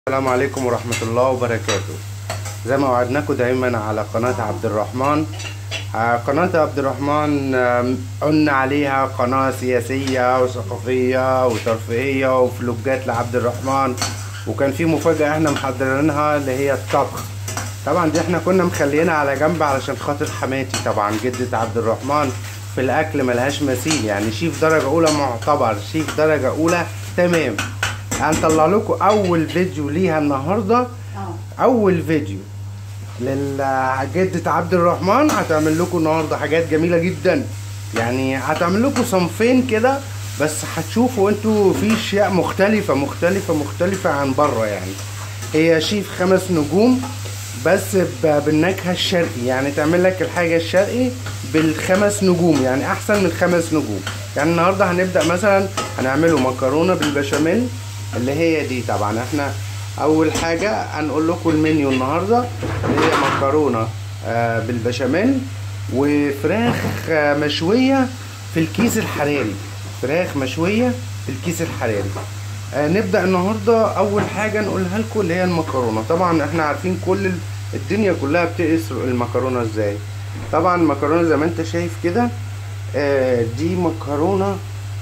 السلام عليكم ورحمة الله وبركاته زي ما وعدناكم دايما على قناة عبد الرحمن آه، قناة عبد الرحمن آم، قلنا عليها قناة سياسية وثقافية وترفيهية وفلوجات لعبد الرحمن وكان في مفاجأة احنا محضرينها اللي هي الطبخ طبعا دي احنا كنا مخلينها على جنب علشان خاطر حماتي طبعا جدة عبد الرحمن في الاكل ملهاش مثيل يعني شيف درجة اولى معتبر شيف درجة اولى تمام هنطلع لكم اول فيديو ليها النهارده اول فيديو لجدة عبد الرحمن هتعمل لكم النهارده حاجات جميله جدا يعني هتعمل لكم صنفين كده بس هتشوفوا انتوا في اشياء مختلفه مختلفه مختلفه عن بره يعني هي شيف خمس نجوم بس ب- بالنكهه الشرقي يعني تعمل لك الحاجه الشرقي بالخمس نجوم يعني احسن من خمس نجوم يعني النهارده هنبدا مثلا هنعمله مكرونه بالبشاميل اللي هي دي طبعا احنا اول حاجه هنقول لكم المنيو النهارده اللي هي مكرونه آه، بالبشاميل وفراخ آه، مشويه في الكيس الحراري فراخ مشويه في الكيس الحراري آه، نبدا النهارده اول حاجه نقولها لكم اللي هي المكرونه طبعا احنا عارفين كل ال- الدنيا كلها بتقيس المكرونه ازاي طبعا المكرونه زي ما انت شايف كده آه، دي مكرونه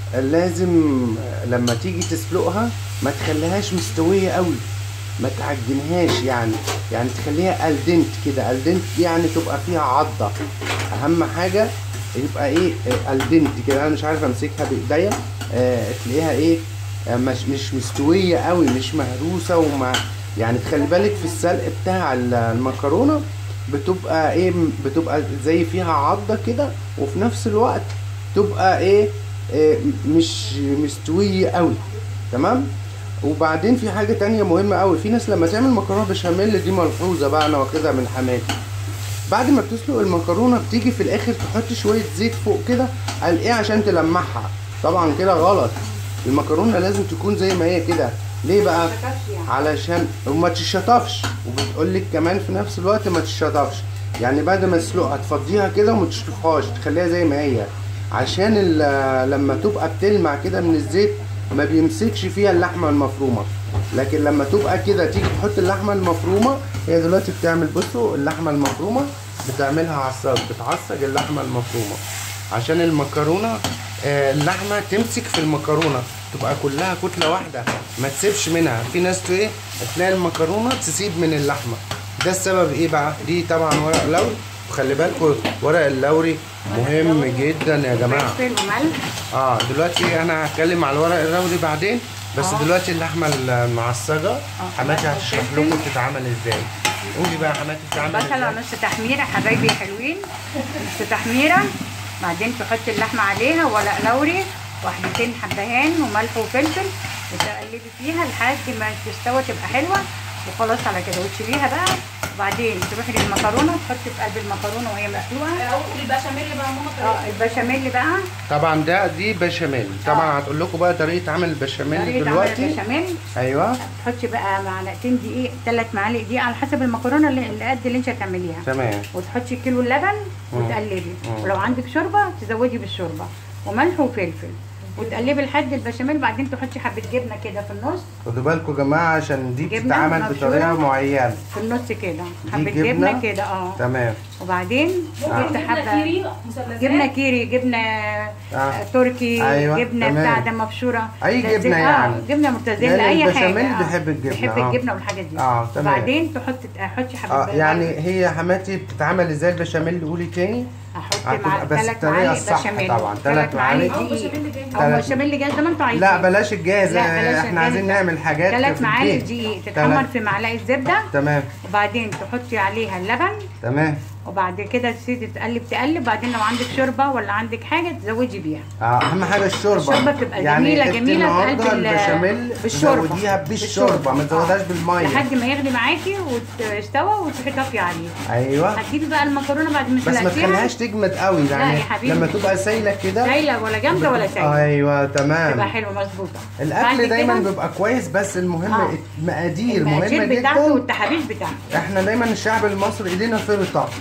لازم لما تيجي تسلقها ما تخليهاش مستويه قوي ما تعجنهاش يعني يعني تخليها الدنت كده الدنت يعني تبقى فيها عضه اهم حاجه يبقى ايه آه، الدنت كده انا مش عارف امسكها بايديا آه تلاقيها ايه آه مش مش مستويه قوي مش مهروسه وما يعني تخلي بالك في السلق بتاع ال- المكرونه بتبقى ايه بتبقى زي فيها عضه كده وفي نفس الوقت تبقى ايه, إيه مش مستويه قوي تمام وبعدين في حاجه تانية مهمه قوي في ناس لما تعمل مكرونه بشاميل دي ملحوظه بقى انا واخدها من حماتي بعد ما بتسلق المكرونه بتيجي في الاخر تحط شويه زيت فوق كده قال ايه عشان تلمعها طبعا كده غلط المكرونه لازم تكون زي ما هي كده ليه بقى علشان وما تشطفش وبتقول لك كمان في نفس الوقت ما تشطفش يعني بعد ما تسلقها تفضيها كده وما تشطفهاش تخليها زي ما هي عشان ال- لما تبقى بتلمع كده من الزيت ما بيمسكش فيها اللحمه المفرومه لكن لما تبقى كده تيجي تحط اللحمه المفرومه هي دلوقتي بتعمل بصوا اللحمه المفرومه بتعملها عصاج بتعصج اللحمه المفرومه عشان المكرونه آه، اللحمه تمسك في المكرونه تبقى كلها كتله واحده ما تسيبش منها في ناس ايه تلاقي المكرونه تسيب من اللحمه ده السبب ايه بقى دي طبعا ورق لوري وخلي بالكم ورق اللوري مهم جدا يا جماعه فلفل وملح اه دلوقتي انا هتكلم على الورق اللوري بعدين بس آه. دلوقتي اللحمه المعصجه حماتي هتشرح لكم بتتعمل ازاي قولي بقى يا حماتي بتتعمل بصل ازاي ونص تحميره حبايبي حلوين نص تحميره بعدين تحط اللحمه عليها ورق لوري واحدتين حبهان وملح وفلفل وتقلبي فيها لحد ما تستوى تبقى حلوه وخلاص على كده وتشيليها بقى وبعدين تروحي للمكرونه تحطي في قلب المكرونه وهي مسلوقه البشاميل بقى ماما اه البشاميل بقى طبعا ده دي بشاميل طبعا هتقول لكم بقى طريقه عمل البشاميل طريقه عمل دلوقتي البشاميل ايوه تحطي بقى معلقتين دقيق ثلاث معالق دقيق على حسب المكرونه اللي اللي قد اللي انت هتعمليها تمام وتحطي كيلو اللبن مم. وتقلبي مم. ولو عندك شوربه تزودي بالشوربه وملح وفلفل وتقلبي لحد البشاميل بعدين تحطي حبه جبنه كده في النص خدوا بالكم يا جماعه عشان دي جبنة بتتعمل مبشورة. بطريقه معينه في النص كده دي حبه جبنة؟ جبنه كده اه تمام وبعدين آه. جبت جبنه حبه كيري مثلثات جبنه كيري جبنه آه. تركي أيوة، جبنه تمام. بتاع ده مبشوره أي لازم- جبنة آه، يعني. جبنه مرتزله لأن اي حاجه البشاميل آه. بيحب الجبنة، بيحب آه. الجبنه والحاجات دي آه، تمام. وبعدين تحط تحطي حبه اه بقى- يعني هي حماتي بتتعمل ازاي البشاميل قولي تاني احط هتبقى مع بس ثلاث الطريقة معالق الصح بشاميل طبعا، تلات ثلاث معالق معالق. دقيق أو او تلات- بشاميل جاهز زي ما انتوا عايزين لا بلاش الجاهز لا، بلاش احنا الجاهز عايزين ده. نعمل حاجات ثلاث في معالق البيت. دقيق تتحمر تلات- في معلقه زبده تمام وبعدين تحطي عليها اللبن تمام وبعد كده تسيبي تقلب تقلب بعدين لو عندك شوربه ولا عندك حاجه تزودي بيها آه، اهم حاجه الشوربه الشوربة بتبقى يعني جميلة- انت جميلة في قلب النهارده ال- البشاميل بالشوربة. تزوديها بالشوربه ما تزودهاش آه. بالميه لحد ما يغلي معاكي وتستوى وتروحي طافيه عليه ايوه هتجيبي بقى المكرونه بعد ما بس ما سلقتيها تخليهاش تجمد قوي يعني يا حبيبي. لما تبقى سايله كده سايله ولا جامده ولا سايله ايوه تبقى تمام حلوه مظبوطه بعد الاكل دايما كده بيبقى كويس بس المهم آه. المقادير مهمه المقادير بتاعته جدا والتحابيش بتاعته احنا دايما الشعب المصري ايدينا فرطه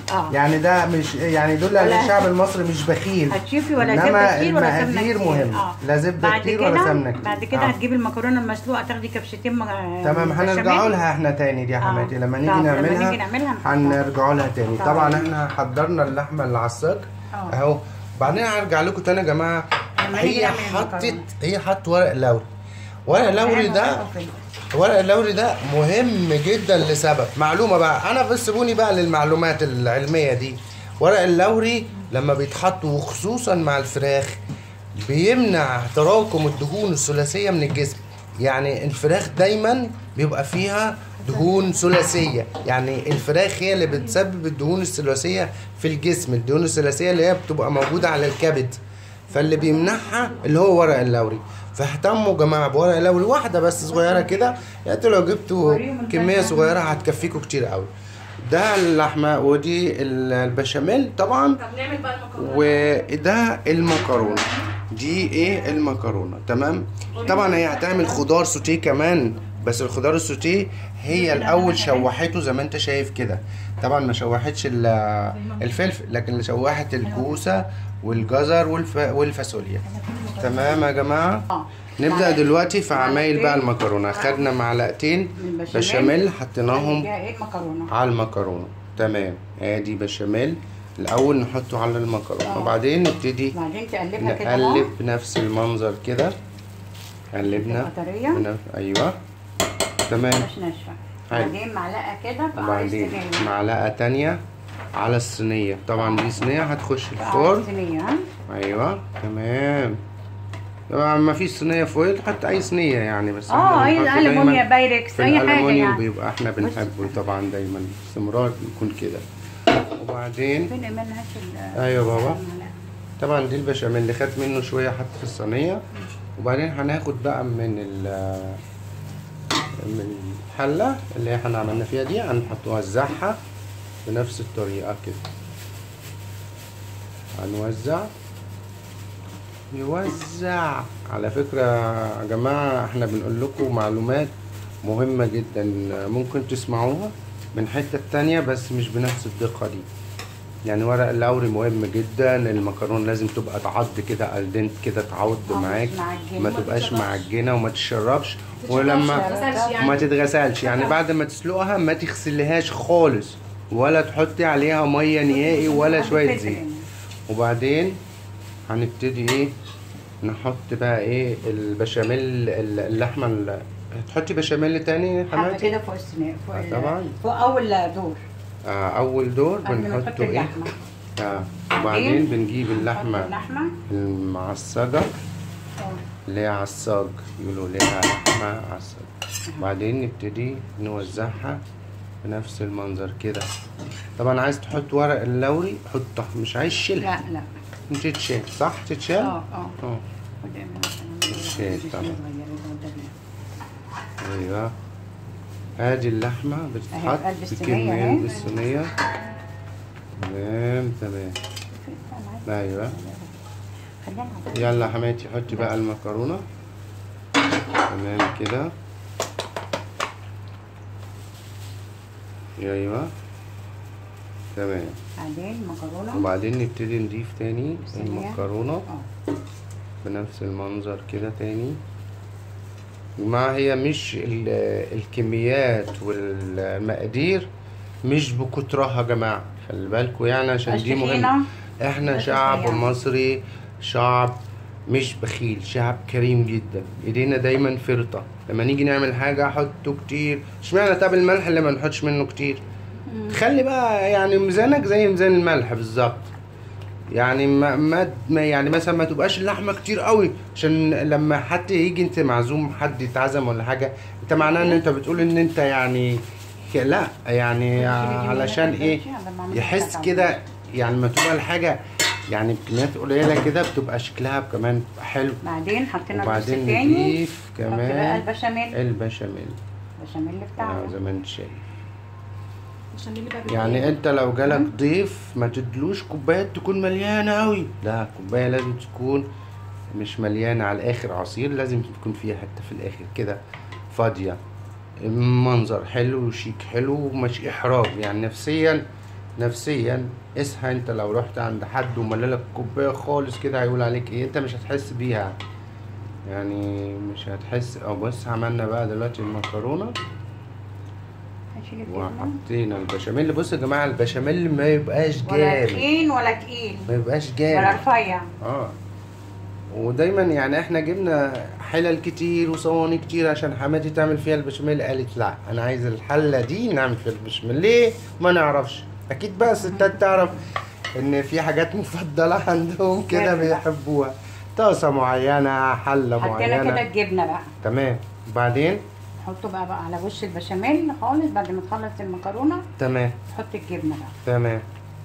آه. يعني ده مش يعني يدل على ولا- الشعب المصري مش بخيل هتشوفي ولا إنما زبده كتير ولا سمنه المقادير كتير مهمة. لا زبدة بعد كتير ولا كده- سمنة كتير. بعد كده آه. هتجيبي المكرونه المسلوقه تاخدي كبشتين م- تمام بشاميل. هنرجعوا لها احنا تاني دي يا آه. حماتي لما نيجي طب لما نعملها نيجي نعملها نحطها. هنرجعوا لها تاني طبعا. طبعا احنا حضرنا اللحمه اللي على الصاج آه. اهو بعدين هرجع لكم تاني يا جماعه لما نيجي هي نعمل حطت المكرونة. هي حطت ورق لوري ورق لوري ده ورق اللوري ده مهم جدا لسبب معلومه بقى انا بس سيبوني بقى للمعلومات العلميه دي ورق اللوري لما بيتحط وخصوصا مع الفراخ بيمنع تراكم الدهون الثلاثيه من الجسم يعني الفراخ دايما بيبقى فيها دهون ثلاثيه يعني الفراخ هي اللي بتسبب الدهون الثلاثيه في الجسم الدهون الثلاثيه اللي هي بتبقى موجوده على الكبد فاللي بيمنعها اللي هو ورق اللوري فاهتموا يا جماعه بورق اللوري واحده بس صغيره كده يعني انتوا لو جبتوا وريهم كميه البشاميل. صغيره هتكفيكوا كتير قوي ده اللحمه ودي ال- البشاميل طبعا طب نعمل بقى المكرونه وده المكرونه دي ايه المكرونه تمام طبعا هي هتعمل خضار سوتيه كمان بس الخضار السوتيه هي الاول شوحته زي ما انت شايف كده طبعا ما شوحتش ال- الفلفل لكن اللي شوحت الكوسه والجزر والف... والفاصوليا تمام يا جماعه آه. نبدا معلقة- دلوقتي في عمايل بقى معلقتين. المكرونه خدنا معلقتين من بشاميل. بشاميل حطيناهم فيها ايه المكرونه على المكرونه تمام ادي بشاميل الاول نحطه على المكرونه آه. وبعدين نبتدي بعدين تقلبها كده اهو نقلب بنفس المنظر كده قلبنا تبقى طرية. بنف- ايوه تمام مش ناشفه حلو. بعدين معلقه كده في وبعدين الصينية. معلقه تانية على الصينيه طبعا دي صينيه هتخش على الفرن الصينيه ها ايوه تمام طبعا ما فيش صينيه فويل حتى اي صينيه يعني بس اه إحنا اي بنحط الومنيا دايماً بايركس في اي حاجه الالومنيوم يعني بيبقى احنا بنحبه طبعا دايما باستمرار بيكون كده وبعدين فين ايمان هات ال- أيوة بابا. المعلقة. طبعا دي البشاميل اللي خدت منه شويه حط في الصينيه وبعدين هناخد بقى من ال من الحله اللي احنا عملنا فيها دي هنحط نوزعها بنفس الطريقه كده هنوزع يوزع على فكرة يا جماعة احنا بنقول لكم معلومات مهمة جدا ممكن تسمعوها من حتة تانية بس مش بنفس الدقة دي يعني ورق اللوري مهم جدا المكرونه لازم تبقى تعض كده الدنت كده تعض آه، مش معاك معجنة. ما ما تبقاش تتشربش. معجنه وما تشربش تتشربش، ولما ما تتغسلش يعني. ما تتغسلش يعني بعد ما تسلقها ما تغسلهاش خالص ولا تحطي عليها ميه نهائي ولا شويه فلفل زيت هنا. وبعدين هنبتدي ايه نحط بقى ايه البشاميل ال- اللحمه ال- هتحطي بشاميل تاني يا حبه حماتي كده فوق الصينيه فوق آه، ال- طبعا. فوق اول دور آه اول دور قبل ما نحط بنحطه ايه اللحمه اه وبعدين بنجيب نحط اللحمه اللحمه المعصجة آه. اللي هي عصاج يقولوا ليها لحمة عصاج بعدين نبتدي نوزعها بنفس المنظر كده طبعا عايز تحط ورق اللوري حطها مش عايز شيلها لا لا مش تتشال صح تتشال اه اه اه خد يا إيمان أوكي، عشان الجسم طبعا. صغير، يبقى قدامنا. ايوه ادي اللحمة أهي بتتحط قلب في الصينية كمية أهي. بالصينية تمام تمام ايوه خلينا على- يلا يا حماتي حطي بقى المكرونة تمام كده ايوه تمام بعدين مكرونه وبعدين نبتدي نضيف تاني الصينية. المكرونة اه بنفس المنظر كده تاني يا جماعة هي مش ال- الكميات والمقادير مش بكترها يا جماعة خلي بالكوا يعني عشان مش دي تخينة. مهمة احنا مش شعب رفيعة. مصري شعب مش بخيل شعب كريم جدا ايدينا دايما فرطة لما نيجي نعمل حاجة حطه كتير اشمعنى طب الملح اللي ما نحطش منه كتير خلي بقى يعني ميزانك زي ميزان الملح بالظبط يعني ما, ما ما- يعني مثلا ما تبقاش اللحمه كتير قوي عشان لما حد يجي انت معزوم حد يتعزم ولا حاجه انت معناه ان انت بتقول ان انت يعني ك- لا يعني علشان ايه يحس كده يعني ما تبقى الحاجه يعني بكميات قليله كده بتبقى شكلها كمان حلو بعدين حطينا النص وبعدين التاني نضيف نحط بقى كمان البشاميل البشاميل البشاميل آه، بتاعنا زي ما انت شايف عشان اللي بقى يعني انت لو جالك ضيف ما تدلوش كوبايات تكون مليانه قوي لا كوبايه لازم تكون مش مليانه على الاخر عصير لازم تكون فيها حته في الاخر كده فاضيه منظر حلو وشيك حلو ومش احراج يعني نفسيا نفسيا اصحى انت لو رحت عند حد وملالك كوبايه خالص كده هيقول عليك ايه انت مش هتحس بيها يعني مش هتحس او بص عملنا بقى دلوقتي المكرونه هشيل الجبنة وحطينا البشاميل بص يا جماعه البشاميل ما يبقاش ولا جامد تخين ولا تقيل ما يبقاش ولا جامد رفيع اه ودايما يعني احنا جبنا حلل كتير وصواني كتير عشان حماتي تعمل فيها البشاميل قالت لا انا عايز الحله دي نعمل فيها البشاميل ليه ما نعرفش اكيد بقى الستات تعرف ان في حاجات مفضله عندهم كده جامد. بيحبوها طاسه معينه حله حطينا كده معينه الجبنه بقى تمام وبعدين نحطه بقى بقى على وش البشاميل خالص بعد ما تخلص المكرونه تمام تحط الجبنه بقى تمام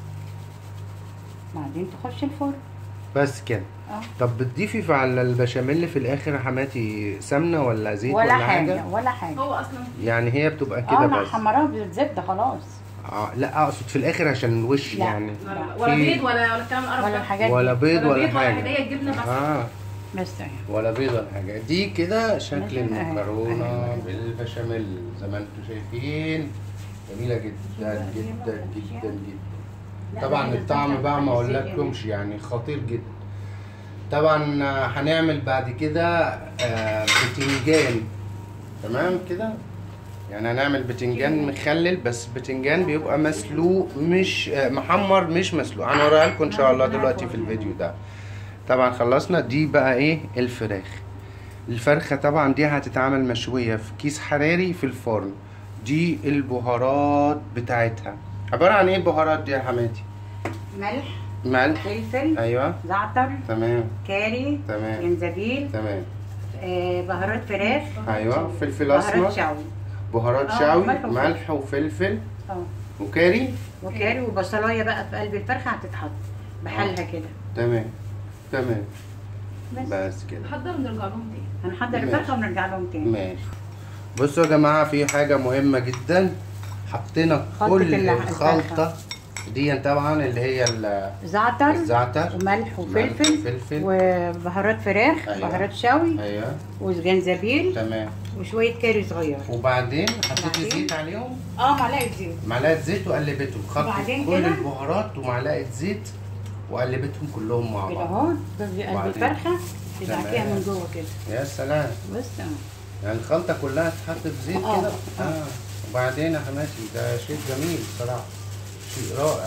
بعدين تخش الفرن بس كده اه طب بتضيفي في على البشاميل في الاخر يا حماتي سمنه ولا زيت ولا, ولا حاجه حاجه ولا حاجه هو اصلا يعني هي بتبقى اه كده انا بس حمراها بالزبده خلاص اه لا اقصد في الاخر عشان الوش لا. يعني ولا- ولا في- بيض ولا ولا الكلام القرف ولا ده. الحاجات ولا دي بيض ولا بيض ولا حاجه هديه الجبنه بس اه بس اهي ولا بيض ولا حاجه دي كده شكل ماشي. أيوة. المكرونه أيوة. بالبشاميل زي ما انتم شايفين جميله جدا جدا جدا جدا طبعا الطعم بقى ما اقولكمش يعني خطير جدا طبعا آه، هنعمل بعد كده آه، بتنجان تمام كده يعني هنعمل بتنجان مخلل بس بتنجان بيبقى مسلوق مش آه، محمر مش مسلوق هنوريها لكم ان شاء الله دلوقتي في الفيديو ده طبعا خلصنا دي بقى ايه الفراخ الفرخة طبعا دي هتتعمل مشوية في كيس حراري في الفرن دي البهارات بتاعتها عبارة عن ايه البهارات دي يا حماتي ملح ملح فلفل ايوه زعتر تمام كاري تمام جنزبيل تمام آه بهارات فراخ ايوه فلفل بهارات اسمر شوي بهارات آه، شوي ملح وفلفل. ملح وفلفل اه وكاري وكاري وبصلايه بقى في قلب الفرخه هتتحط بحالها كده تمام تمام بس بس كده نحضر ونرجع لهم تاني هنحضر ماشي. الفرخه ونرجع لهم تاني ماشي بصوا يا جماعه في حاجه مهمه جدا حطينا خلطة كل اللح- الخلطه دي طبعا اللي هي ال- زعتر الزعتر وملح وفلفل ملح وفلفل. وبهارات فراخ أيوة. بهارات شوي ايوه وجنزبيل تمام وشويه كاري صغير وبعدين حطيتي وبعدين؟ زيت عليهم اه معلقه زيت معلقه زيت وقلبتهم خدتوا وبعدين كل كده؟ البهارات ومعلقه زيت وقلبتهم كلهم مع كده بعض اهو في قلب وبعدين؟ الفرخه تدعكيها تمام. من جوه كده يا سلام بس اه يعني الخلطه كلها تتحط في زيت آه. كده اه وبعدين يا حماتي ده شيء جميل بصراحه شيء رائع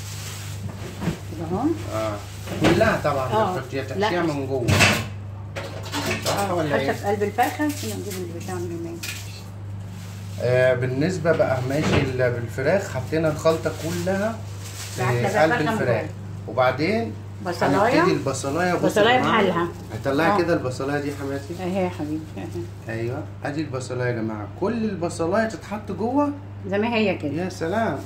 كده اهو اه كلها طبعا آه. بتحطيها لا. تحشيها من جوه صح ولا حتى ايه؟ في قلب الفرخه هنا نجيب البتاع من هناك آه بالنسبه بقى ماشي ال- بالفراخ حطينا الخلطه كلها في بعتنا بقى قلب الفرخة من الفراخ جوه. وبعدين بصلايه هنبتدي البصلايه بص بصلاية يا جماعة. بحالها. هطلعي آه. كده البصلايه دي يا حماتي اهي يا حبيبي ايوه ادي البصلايه يا جماعه كل البصلايه تتحط جوه زي ما هي كده يا سلام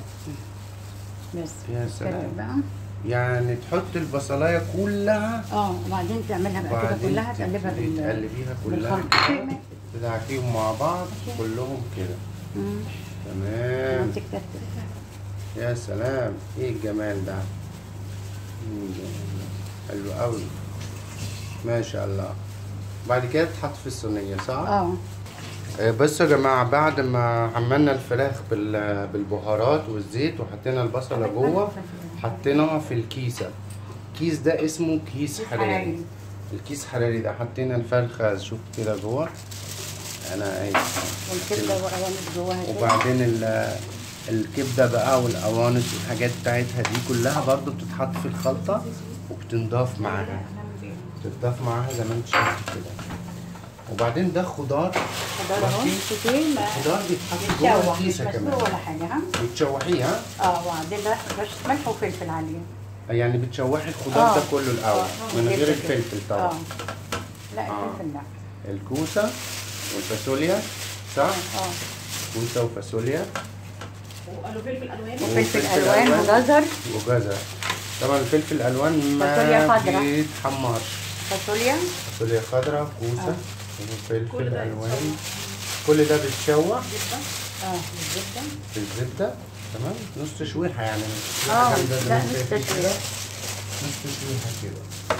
بس يا كده سلام بقى يعني تحط البصلايه كلها اه وبعدين تعملها بقى كده وبعدين كلها تقلبها تبتدي بال تقلبيها كلها بالخلط تدعكيهم مع بعض كلهم كده مم. تمام امسك ده. يا سلام ايه الجمال ده مم، حلو قوي ما شاء الله بعد كده تحط في الصينيه صح اه آه، بصوا يا جماعه بعد ما عملنا الفراخ بال- بالبهارات والزيت وحطينا البصله جوه حطيناها في الكيسه الكيس ده اسمه كيس حراري حراري. الكيس حراري ده حطينا الفرخه شوف كده جوه انا عايز والكبده وقوانص جواها كده وبعدين ال- الكبده بقى والقوانص والحاجات بتاعتها دي كلها برضو بتتحط في الخلطه وبتنضاف معاها بتضاف معاها زي ما انت شايف كده وبعدين ده خضار خضار اهو ماشي. كتير ما الخضار بيتحط جوه يتشوح مش الكيسه مسلوق كمان ولا حاجه ها بتشوحيها اه وبعدين ده رشه ملح وفلفل عليه يعني بتشوحي الخضار آه. ده كله الاول آه. من غير كده كده. الفلفل اه طبعا لا آه. الفلفل لا الكوسه والفاصوليا صح اه كوسه وفاصوليا وقالوا فلفل الوان وفلفل وفلفل الوان ألوان. وجزر وجزر طبعا الفلفل الالوان فاصوليا ما خضراء. بيتحمرش فاصوليا فاصوليا خضراء كوسه آه. كل وفلفل ده الوان كل ده بيتشوح اه بالزبده في الزبده تمام نص تشويحه يعني مش اه جامدة زي لا ما مش انت شايفة كده. تشويح نص تشويحه كده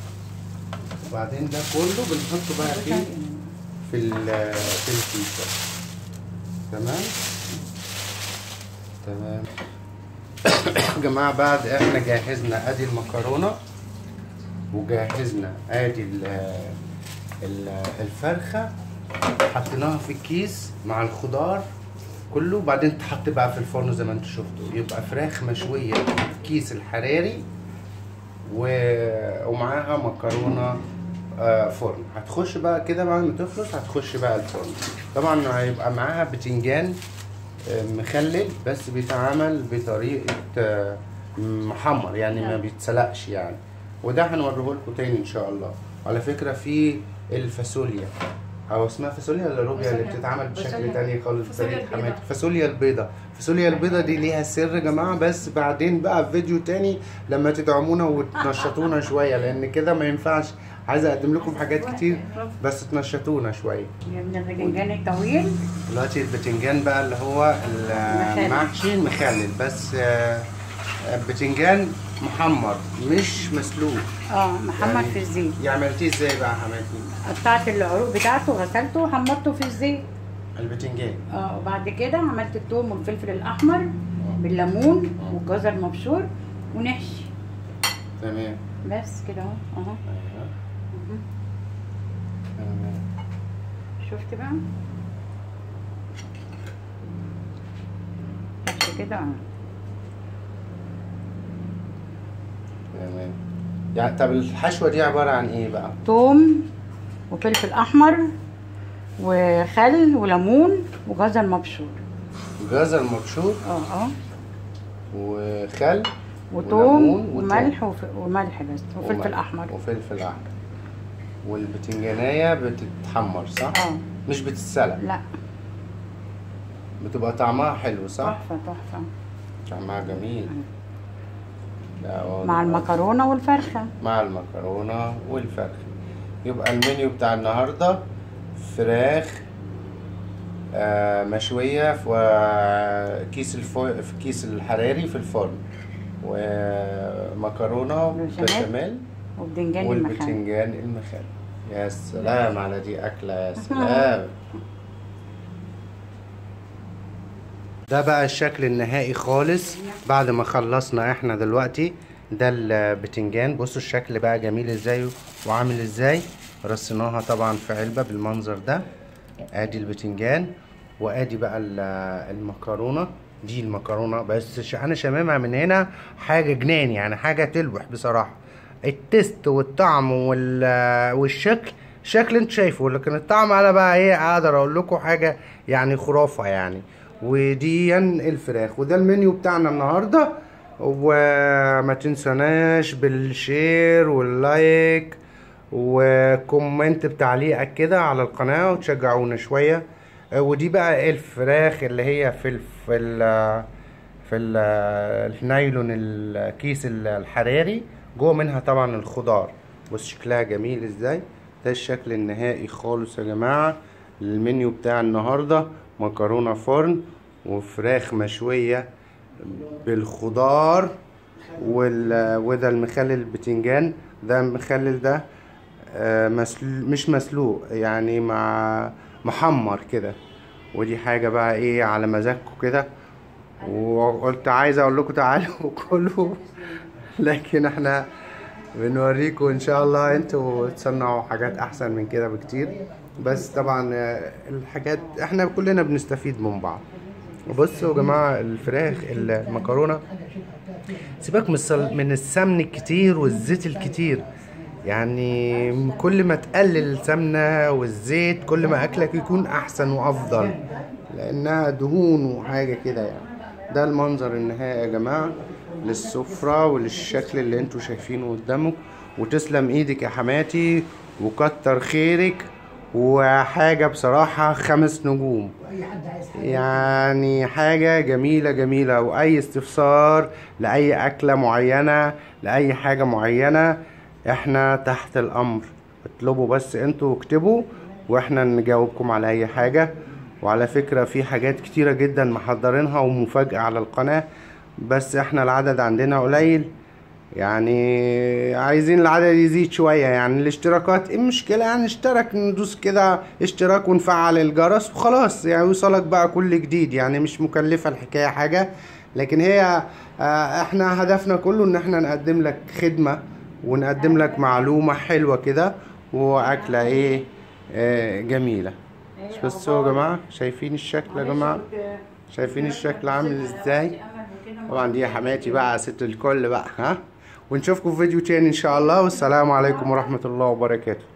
وبعدين ده كله بنحطه بقى في في ال- في الكيسه تمام تمام يا جماعه بعد احنا جهزنا ادي المكرونه وجهزنا ادي ال- ال- الفرخه حطيناها في الكيس مع الخضار كله بعدين تحط بقى في الفرن زي ما انتم شفتوا يبقى فراخ مشويه في الكيس الحراري و... ومعاها مكرونه آه فرن هتخش بقى كده بعد ما تخلص هتخش بقى الفرن طبعا هيبقى معاها بتنجان آه، مخلل بس بيتعمل بطريقه آه، محمر يعني ما بيتسلقش يعني وده هنوريه لكم تاني ان شاء الله على فكره في الفاصوليا او اسمها فاصوليا ولا روبيا اللي فاصوليا. بتتعمل بشكل فاصوليا. تاني خالص فاصوليا بطريقه البيضاء. حماتي فاصوليا البيضة فاصوليا البيضة دي ليها سر يا جماعة بس بعدين بقى في فيديو تاني لما تدعمونا وتنشطونا شوية لأن كده ما ينفعش عايز أقدم لكم حاجات كتير بس تنشطونا شوية من الباذنجان الطويل دلوقتي البتنجان بقى اللي هو المخلل. المحشي المخلل بس آه، آه، بتنجان محمر مش مسلوق اه محمر يعني- في الزيت يعني عملتيه ازاي بقى يا حماتي قطعت العروق بتاعته غسلته وحمرته في الزيت البتنجان اه وبعد كده عملت الثوم والفلفل الاحمر بالليمون والجزر مبشور ونحشي تمام بس كده اهو اهو ايوه مهم. تمام شفت بقى بس كده اه تمام يعني طب الحشوة دي عبارة عن ايه بقى؟ ثوم وفلفل احمر وخل وليمون وجزر مبشور جزر مبشور اه اه وخل وثوم وليمون وملح وف... وملح بس وفلفل وملح احمر وفلفل احمر والبتنجانية بتتحمر صح؟ اه مش بتتسلق لا بتبقى طعمها حلو صح؟ تحفه تحفه طعمها جميل لا واضح. مع المكرونه والفرخه مع المكرونة والفرخ يبقى المنيو بتاع النهاردة فراخ آه مشوية في آه، كيس الفو... في كيس الحراري في الفرن ومكرونة بشاميل. بشاميل وبدنجان المخلل والبتنجان المخلل يا سلام على دي أكلة يا سلام ده بقى الشكل النهائي خالص بعد ما خلصنا احنا دلوقتي ده البتنجان بصوا الشكل بقى جميل ازاي وعامل ازاي رصيناها طبعا في علبة بالمنظر ده ادي البتنجان وادي بقى ال- المكرونة دي المكرونة بس ش- انا شاممها من هنا حاجة جنان يعني حاجة تلوح بصراحة التست والطعم وال- والشكل شكل انت شايفه لكن الطعم انا بقى ايه اقدر اقول لكم حاجة يعني خرافة يعني ودي الفراخ وده المنيو بتاعنا النهارده وما تنسوناش بالشير واللايك وكومنت بتعليقك كده على القناة وتشجعونا شوية آه، ودي بقى الفراخ اللي هي في ال في ال في ال النايلون الكيس الحراري جوه منها طبعا الخضار بص شكلها جميل ازاي ده الشكل النهائي خالص يا جماعة المنيو بتاع النهاردة مكرونة فرن وفراخ مشوية بالخضار وال... وده المخلل البتنجان ده المخلل ده آه، مسل... مش مسلوق يعني مع محمر كده ودي حاجة بقى ايه على مزاجكم كده وقلت عايز اقول لكم تعالوا كلوا لكن احنا بنوريكم ان شاء الله انتوا تصنعوا حاجات احسن من كده بكتير بس طبعا آه، الحاجات احنا كلنا بنستفيد من بعض بصوا يا جماعه الفراخ المكرونه سيبك من السل- من السمن الكتير والزيت الكتير يعني كل ما تقلل السمنه والزيت كل ما اكلك يكون احسن وافضل لانها دهون وحاجه كده يعني ده المنظر النهائي يا جماعه للسفره وللشكل اللي انتوا شايفينه قدامك وتسلم ايدك يا حماتي وكتر خيرك وحاجه بصراحه خمس نجوم يعني حاجة جميلة جميلة وأي استفسار لأي أكلة معينة لأي حاجة معينة احنا تحت الأمر اطلبوا بس انتوا واكتبوا واحنا نجاوبكم على أي حاجة وعلى فكرة في حاجات كتيرة جدا محضرينها ومفاجأة على القناة بس احنا العدد عندنا قليل يعني عايزين العدد يزيد شوية يعني الاشتراكات ايه المشكلة يعني اشترك ندوس كده اشتراك ونفعل الجرس وخلاص يعني يوصلك بقى كل جديد يعني مش مكلفة الحكاية حاجة لكن هي اه احنا هدفنا كله ان احنا نقدم لك خدمة ونقدم لك معلومة حلوة كده واكلة ايه اه جميلة مش بس هو يا جماعة شايفين الشكل يا جماعة شايفين الشكل عامل ازاي طبعا دي حماتي بقى ست الكل بقى ها ونشوفكم في فيديو تاني ان شاء الله والسلام عليكم ورحمة الله وبركاته